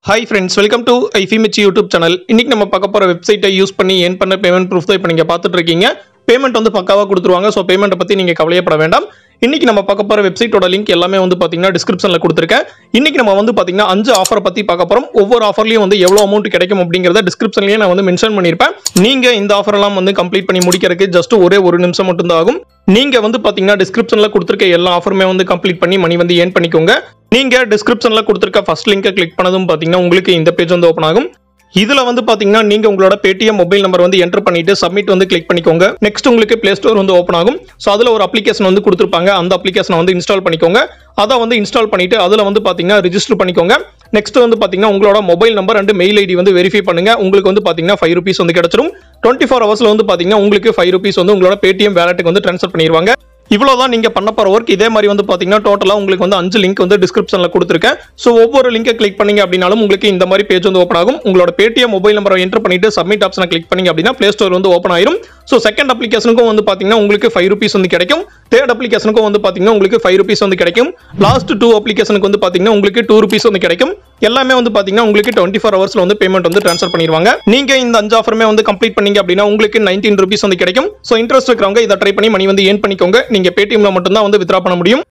hi friends welcome to ஐஃபிமிச் YouTube channel இன்னைக்கு நம்ம பார்க்க போகிற வெப்சைட்டை யூஸ் பண்ணி ஏன் பண்ண பேமெண்ட் ப்ரூஃப் தான் இப்போ நீங்கள் பார்த்துட்டு இருக்கீங்க பேமெண்ட் வந்து பக்காவாக கொடுத்துருவாங்க ஸோ பேமெண்ட்டை பற்றி நீங்கள் கவலையப்பட வேண்டாம் இன்னைக்கு நம்ம பார்க்க போகிற வெப்சைட்டோட லிங்க் எல்லாமே வந்து பார்த்தீங்கன்னா டிஸ்கிரிப்ஷனில் கொடுத்துருக்கேன் இன்னைக்கு நம்ம வந்து பார்த்தீங்கன்னா அஞ்சு ஆஃபரை பற்றி பார்க்க போகிறோம் ஒவ்வொரு ஆஃபர்லையும் வந்து எவ்வளோ அமௌண்ட் கிடைக்கும் அப்படிங்கிறத டிஸ்கிரிப்ஷன்லேயே நான் வந்து மென்ஷன் பண்ணியிருப்பேன் நீங்கள் இந்த ஆஃபர் எல்லாம் வந்து கம்ப்ளீட் பண்ணி முடிக்கிறதுக்கு ஜஸ்ட் ஒரே ஒரு நிமிஷம் மட்டும் தான் ஆகும் நீங்க வந்து பாத்தீங்கன்னா டிஸ்கிரிப்ஷன்ல கொடுத்துருக்க எல்லா ஆஃபருமே வந்து கம்ப்ளீட் பண்ணி மணி வந்து ஏர்ன் பண்ணிக்கோங்க நீங்க டிஸ்கிரிப்ஷன்ல கொடுத்துருக்க ஃபர்ஸ்ட் லிங்கை கிளிக் பண்ணதும் பாத்தீங்கன்னா உங்களுக்கு இந்த பேஜ் வந்து ஓப்பன் ஆகும் இதுல வந்து பாத்தீங்கன்னா நீங்க உங்களோட பேடிஎம் மொபைல் நம்பர் வந்து என்டர் பண்ணிட்டு சப்மிட் வந்து கிளிக் பண்ணிக்கோங்க நெக்ஸ்ட் உங்களுக்கு பிளே ஸ்டோர் வந்து ஓப்பன் ஆகும் ஸோ அதுல ஒரு அப்ளிகேஷன் வந்து கொடுத்துருப்பாங்க அந்த அப்ளிகேஷனை வந்து இன்ஸ்டால் பண்ணிக்கோங்க அதை வந்து இன்ஸ்டால் பண்ணிட்டு அதுல வந்து பாத்தீங்கன்னா ரிஜிஸ்டர் பண்ணிக்கோங்க நெக்ஸ்ட் வந்து பாத்தீங்கன்னா உங்களோட mobile number and mail ID வந்து வெரிஃபை பண்ணுங்க உங்களுக்கு வந்து பாத்தீங்கன்னா ஃபைவ் ருபீஸ் வந்து கிடைச்சிரும் டுவெண்ட்டி ஃபோர் ஹவர்ஸ்ல வந்து பாத்தீங்கன்னா உங்களுக்கு ஃபைவ் ருபீஸ் வந்து உங்களோட பேடிஎம் வேலட்டுக்கு வந்து ட்ரான்ஸ்ஃபர் பண்ணிடுவாங்க இவ்வளவுதான் நீங்க பண்ண போற ஒர்க் இதே மாதிரி வந்து பாத்தீங்கன்னா டோட்டலா உங்களுக்கு வந்து அஞ்சு லிங்க் வந்து டிஸ்கிரிப்ஷன்ல கொடுத்துருக்கேன் ஸோ ஒவ்வொரு லிங்கை கிளிக் பண்ணீங்க அப்படின்னாலும் உங்களுக்கு இந்த மாதிரி பேஜ் வந்து ஓப்பன் ஆகும் உங்களோட பேடிஎம் மொபைல் நம்பரை என்டர் பண்ணிட்டு சப்மிட் ஆப்ஷனை கிளிக் பண்ணீங்க அப்படின்னா பிளே ஸ்டோர் வந்து ஓப்பன் ஆயிரும் ஸோ செகண்ட் அப்ளிகேஷனுக்கும் வந்து பாத்தீங்கன்னா உங்களுக்கு ஃபைவ் ருபீஸ் வந்து கிடைக்கும் தேர்ட் அப்ளிகேஷனுக்கும் வந்து பாத்தீங்கன்னா உங்களுக்கு ஃபைவ் ருபீஸ் வந்து கிடைக்கும் லாஸ்ட் டூ அப்ளிகேஷனுக்கு வந்து பாத்தீங்கன்னா உங்களுக்கு டூ ருபீஸ் வந்து கிடைக்கும் எல்லாமே வந்து பாத்தீங்கன்னா உங்களுக்கு டுவெண்ட்டி ஃபோர் ஹவர்ஸ்ல வந்து பேமெண்ட் வந்து ட்ரான்ஸ்ஃபர் பண்ணிடுவாங்க நீங்க இந்த அஞ்சு ஆஃபருமே வந்து கம்ப்ளீட் பண்ணீங்க அப்படின்னா உங்களுக்கு நைன்டீன் ருபீஸ் வந்து கிடைக்கும் ஸோ இன்ட்ரெஸ்ட் இருக்கிறவங்க இதை ட்ரை பண்ணி மணி வந்து ஏன் பண்ணிக்கோங்க நீங்க பேடிஎம்ல மட்டும் தான் வந்து வித்ரா பண்ண முடியும்